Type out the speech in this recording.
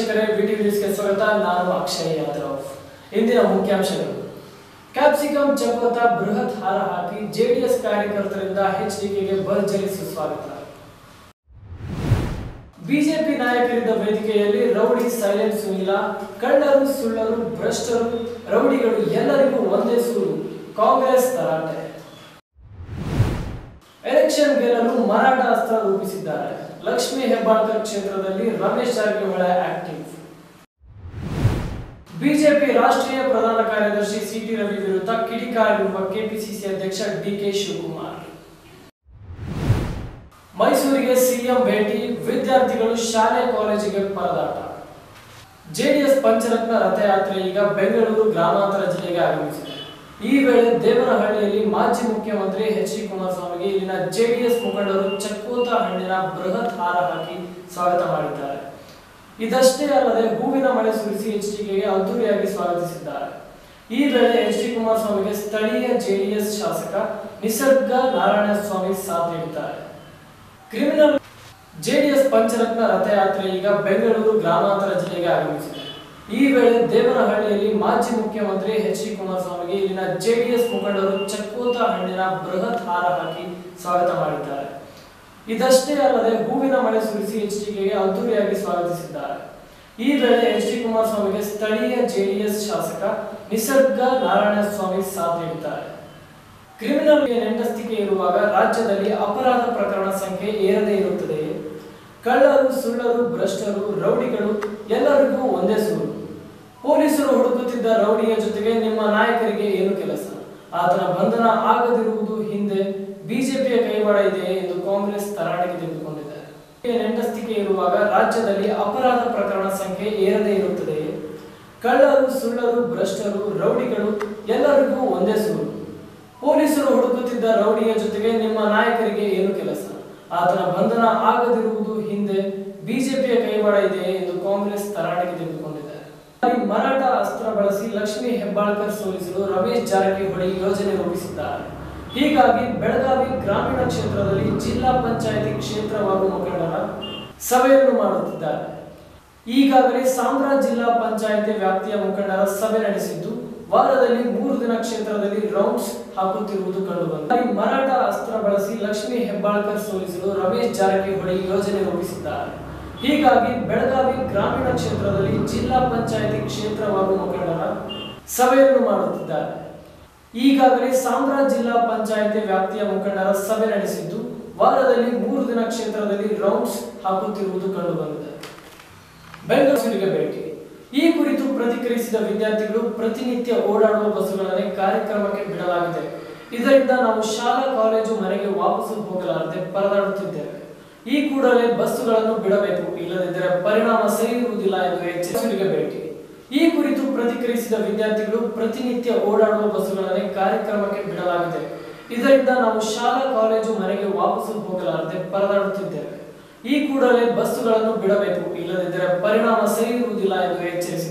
ವೀಕ್ಷಕರೇ ವಿಟಿ ನ್ಯೂಸ್ಗೆ ಸ್ವಾಗತ ನಾನು ಅಕ್ಷಯ್ ಯಾದವ್ ಇಂದಿನ ಮುಖ್ಯಾಂಶಗಳು ಕ್ಯಾಪ್ಸಿಕಂ ಚಕೋತ ಬೃಹತ್ ಹಾರ ಹಾಕಿ ಜೆಡಿಎಸ್ ಕಾರ್ಯಕರ್ತರಿಂದ ಎಚ್ಡಿಕೆಗೆ ಭರ್ಜರಿ ಸುಸ್ವಾಗತ ಬಿಜೆಪಿ ನಾಯಕರಿದ್ದ ವೇದಿಕೆಯಲ್ಲಿ ರೌಡಿ ಸೈಲೆಂಟ್ ಸುನಿಲ ಕಳ್ಳರು ಸುಳ್ಳರು ಭ್ರಷ್ಟರು ರೌಡಿಗಳು ಎಲ್ಲರಿಗೂ ಒಂದೇ ಸೂರು ಕಾಂಗ್ರೆಸ್ ತರಾಟೆ ಎಲೆಕ್ಷನ್ ಗೆಲ್ಲಲು ಮರಾಠ ಅಸ್ತ್ರ ರೂಪಿಸಿದ್ದಾರೆ ಲಕ್ಷ್ಮೀ ಹೆಬ್ಬಾಳ್ಕರ್ ಕ್ಷೇತ್ರದಲ್ಲಿ ರಮೇಶ್ ಜಾರಕಿಹೊಳಿ ಆಕ್ಟಿವ್ ಬಿಜೆಪಿ ರಾಷ್ಟ್ರೀಯ ಪ್ರಧಾನ ಕಾರ್ಯದರ್ಶಿ ಸಿಟಿ ರವಿ ವಿರುದ್ಧ ಕಿಡಿಕಾರಿರುವ ಕೆಪಿಸಿಸಿ ಅಧ್ಯಕ್ಷ ಡಿಕೆ ಶಿವಕುಮಾರ್ ಮೈಸೂರಿಗೆ ಸಿಎಂ ಭೇಟಿ ವಿದ್ಯಾರ್ಥಿಗಳು ಶಾಲೆ ಕಾಲೇಜಿಗೆ ಪರದಾಟ ಜೆಡಿಎಸ್ ಪಂಚರತ್ನ ರಥಯಾತ್ರೆ ಈಗ ಬೆಂಗಳೂರು ಗ್ರಾಮಾಂತರ ಜಿಲ್ಲೆಗೆ ಆಗಮಿಸಿದೆ ಈ ವೇಳೆ ದೇವನಹಳ್ಳಿಯಲ್ಲಿ ಮಾಜಿ ಮುಖ್ಯಮಂತ್ರಿ ಎಚ್ ಡಿ ಕುಮಾರಸ್ವಾಮಿಗೆ ಇಲ್ಲಿನ ಜೆಡಿಎಸ್ ಮುಖಂಡರು ಚಕ್ಕೋತ ಹಣ್ಣಿನ ಬೃಹತ್ ಹಾರ ಹಾಕಿ ಸ್ವಾಗತ ಮಾಡಿದ್ದಾರೆ ಇದಷ್ಟೇ ಅಲ್ಲದೆ ಹೂವಿನ ಮಳೆ ಸುರಿಸಿ ಎಚ್ ಡಿಕೆಗೆ ಅದ್ದೂರಿಯಾಗಿ ಸ್ವಾಗತಿಸಿದ್ದಾರೆ ಈ ವೇಳೆ ಎಚ್ ಡಿ ಕುಮಾರಸ್ವಾಮಿಗೆ ಸ್ಥಳೀಯ ಜೆಡಿಎಸ್ ಶಾಸಕ ನಿಸರ್ಗ ನಾರಾಯಣಸ್ವಾಮಿ ಸಾಥ್ ನೀಡಿದ್ದಾರೆ ಕ್ರಿಮಿನಲ್ ಜೆಡಿಎಸ್ ಪಂಚರತ್ನ ರಥಯಾತ್ರೆ ಈಗ ಬೆಂಗಳೂರು ಗ್ರಾಮಾಂತರ ಜಿಲ್ಲೆಗೆ ಆಗಮಿಸಿದೆ ಈ ವೇಳೆ ದೇವನಹಳ್ಳಿಯಲ್ಲಿ ಮಾಜಿ ಮುಖ್ಯಮಂತ್ರಿ ಎಚ್ ಡಿ ಕುಮಾರಸ್ವಾಮಿಗೆ ಇಲ್ಲಿನ ಜೆಡಿಎಸ್ ಮುಖಂಡರು ಚಕ್ಕೋತ ಹಣ್ಣಿನ ಬೃಹತ್ ಹಾರ ಹಾಕಿ ಸ್ವಾಗತ ಮಾಡಿದ್ದಾರೆ ಇದಷ್ಟೇ ಅಲ್ಲದೆ ಹೂವಿನ ಮಳೆ ಸುರಿಸಿ ಎಚ್ ಡಿಕೆಗೆ ಅದ್ದೂರಿಯಾಗಿ ಸ್ವಾಗತಿಸಿದ್ದಾರೆ ಈ ವೇಳೆ ಎಚ್ ಡಿ ಕುಮಾರಸ್ವಾಮಿಗೆ ಸ್ಥಳೀಯ ಜೆಡಿಎಸ್ ಶಾಸಕ ನಿಸರ್ಗ ನಾರಾಯಣಸ್ವಾಮಿ ಸಾಥ್ ನೀಡಿದ್ದಾರೆ ಕ್ರಿಮಿನಲ್ ನೆಂಟಸ್ತಿಕೆ ಇರುವಾಗ ರಾಜ್ಯದಲ್ಲಿ ಅಪರಾಧ ಪ್ರಕರಣ ಸಂಖ್ಯೆ ಏರದೇ ಇರುತ್ತದೆ ಕಳ್ಳರು ಸುಳ್ಳರು ಭ್ರಷ್ಟರು ರೌಡಿಗಳು ಎಲ್ಲರಿಗೂ ಒಂದೇ ಸೂರು ಪೊಲೀಸರು ಹುಡುಕುತ್ತಿದ್ದ ರೌಡಿಯ ಜೊತೆಗೆ ನಿಮ್ಮ ನಾಯಕರಿಗೆ ಏನು ಕೆಲಸ ಆತನ ಬಂಧನ ಆಗದಿರುವುದು ಹಿಂದೆ ಬಿಜೆಪಿಯ ಕೈವಾಡ ಇದೆ ಎಂದು ಕಾಂಗ್ರೆಸ್ ತರಾಟೆಗೆ ತೆಗೆದುಕೊಂಡಿದೆ ನೆಂಟಸ್ತಿಕೆ ಇರುವಾಗ ರಾಜ್ಯದಲ್ಲಿ ಅಪರಾಧ ಪ್ರಕರಣ ಸಂಖ್ಯೆ ಏರದೇ ಇರುತ್ತದೆ ಕಳ್ಳರು ಸುಳ್ಳರು ಭ್ರಷ್ಟರು ರೌಡಿಗಳು ಎಲ್ಲರಿಗೂ ಒಂದೇ ಸೂರು ಪೊಲೀಸರು ಹುಡುಕುತ್ತಿದ್ದ ರೌಡಿಯ ಜೊತೆಗೆ ನಿಮ್ಮ ನಾಯಕರಿಗೆ ಏನು ಕೆಲಸ ಆತನ ಬಂಧನ ಆಗದಿರುವುದು ಹಿಂದೆ ಬಿಜೆಪಿಯ ಕೈವಾಡ ಇದೆ ಎಂದು ಕಾಂಗ್ರೆಸ್ ತರಾಟೆಗೆ ತೆಗೆದುಕೊಂಡಿದೆ ಮರಾಠ ಅಸ್ತ್ರ ಬಳಸಿ ಲಕ್ಷ್ಮೀ ಹೆಬ್ಬಾಳ್ಕರ್ ಸೋಲಿಸಲು ರಮೇಶ್ ಜಾರಕಿಹೊಳಿ ಯೋಜನೆ ರೂಪಿಸಿದ್ದಾರೆ ಹೀಗಾಗಿ ಬೆಳಗಾವಿ ಗ್ರಾಮೀಣ ಕ್ಷೇತ್ರದಲ್ಲಿ ಜಿಲ್ಲಾ ಪಂಚಾಯಿತಿ ಕ್ಷೇತ್ರವಾರು ಮುಖಂಡರ ಸಭೆಯನ್ನು ಮಾಡುತ್ತಿದ್ದಾರೆ ಈಗಾಗಲೇ ಸಾಮ್ರಾಜ್ ಜಿಲ್ಲಾ ಪಂಚಾಯಿತಿ ವ್ಯಾಪ್ತಿಯ ಮುಖಂಡರ ಸಭೆ ನಡೆಸಿದ್ದು ವಾರದಲ್ಲಿ ಮೂರು ದಿನ ಕ್ಷೇತ್ರದಲ್ಲಿ ರೌಂಡ್ಸ್ ಹಾಕುತ್ತಿರುವುದು ಕಂಡುಬಂದಿದೆ ಮರಾಠ ಅಸ್ತ್ರ ಬಳಸಿ ಲಕ್ಷ್ಮೀ ಹೆಬ್ಬಾಳ್ಕರ್ ಸೋಲಿಸಲು ರಮೇಶ್ ಜಾರಕಿಹೊಳಿ ಯೋಜನೆ ರೂಪಿಸಿದ್ದಾರೆ ಹೀಗಾಗಿ ಬೆಳಗಾವಿ ಗ್ರಾಮೀಣ ಕ್ಷೇತ್ರದಲ್ಲಿ ಜಿಲ್ಲಾ ಪಂಚಾಯಿತಿ ಕ್ಷೇತ್ರವಾರು ಮುಖಂಡರ ಸಭೆಯನ್ನು ಮಾಡುತ್ತಿದ್ದಾರೆ ಈಗಾಗಲೇ ಸಾಮ್ರಾಜ್ ಜಿಲ್ಲಾ ಪಂಚಾಯಿತಿ ವ್ಯಾಪ್ತಿಯ ಮುಖಂಡರ ಸಭೆ ನಡೆಸಿದ್ದು ವಾರದಲ್ಲಿ ಮೂರು ದಿನ ಕ್ಷೇತ್ರದಲ್ಲಿ ರೌಂಡ್ಸ್ ಹಾಕುತ್ತಿರುವುದು ಕಂಡುಬಂದಿದೆ ಬೆಂಗಳೂರಿಗೆ ಭೇಟಿ ಈ ಕುರಿತು ಪ್ರತಿಕ್ರಿಯಿಸಿದ ವಿದ್ಯಾರ್ಥಿಗಳು ಪ್ರತಿನಿತ್ಯ ಓಡಾಡುವ ಬಸ್ಸುಗಳನ್ನೇ ಕಾರ್ಯಕ್ರಮಕ್ಕೆ ಬಿಡಲಾಗಿದೆ ಇದರಿಂದ ನಾವು ಶಾಲಾ ಕಾಲೇಜು ಮನೆಗೆ ವಾಪಸ್ಸು ಹೋಗಲಾರದೆ ಪರದಾಡುತ್ತಿದ್ದೇವೆ ಈ ಕೂಡಲೇ ಬಸ್ಸುಗಳನ್ನು ಬಿಡಬೇಕು ಇಲ್ಲದಿದ್ದರೆ ಪರಿಣಾಮ ಸರಿ ಇರುವುದಿಲ್ಲ ಎಂದು ಎಚ್ಚರಿಕೆ ಭೇಟಿ ಈ ಕುರಿತು ಪ್ರತಿಕ್ರಿಯಿಸಿದ ವಿದ್ಯಾರ್ಥಿಗಳು ಪ್ರತಿನಿತ್ಯ ಓಡಾಡುವ ಬಸ್ಸುಗಳನ್ನೇ ಕಾರ್ಯಕ್ರಮಕ್ಕೆ ಬಿಡಲಾಗಿದೆ ಇದರಿಂದ ನಾವು ಶಾಲಾ ಕಾಲೇಜು ಮನೆಗೆ ವಾಪಸ್ಸು ಹೋಗಲಾರದೆ ಪರದಾಡುತ್ತಿದ್ದೇವೆ ಈ ಕೂಡಲೇ ಬಸ್ಸುಗಳನ್ನು ಬಿಡಬೇಕು ಇಲ್ಲದಿದ್ದರೆ ಪರಿಣಾಮ ಸರಿ ಇರುವುದಿಲ್ಲ ಎಂದು ಎಚ್ಚರಿಸಿದ್ದಾರೆ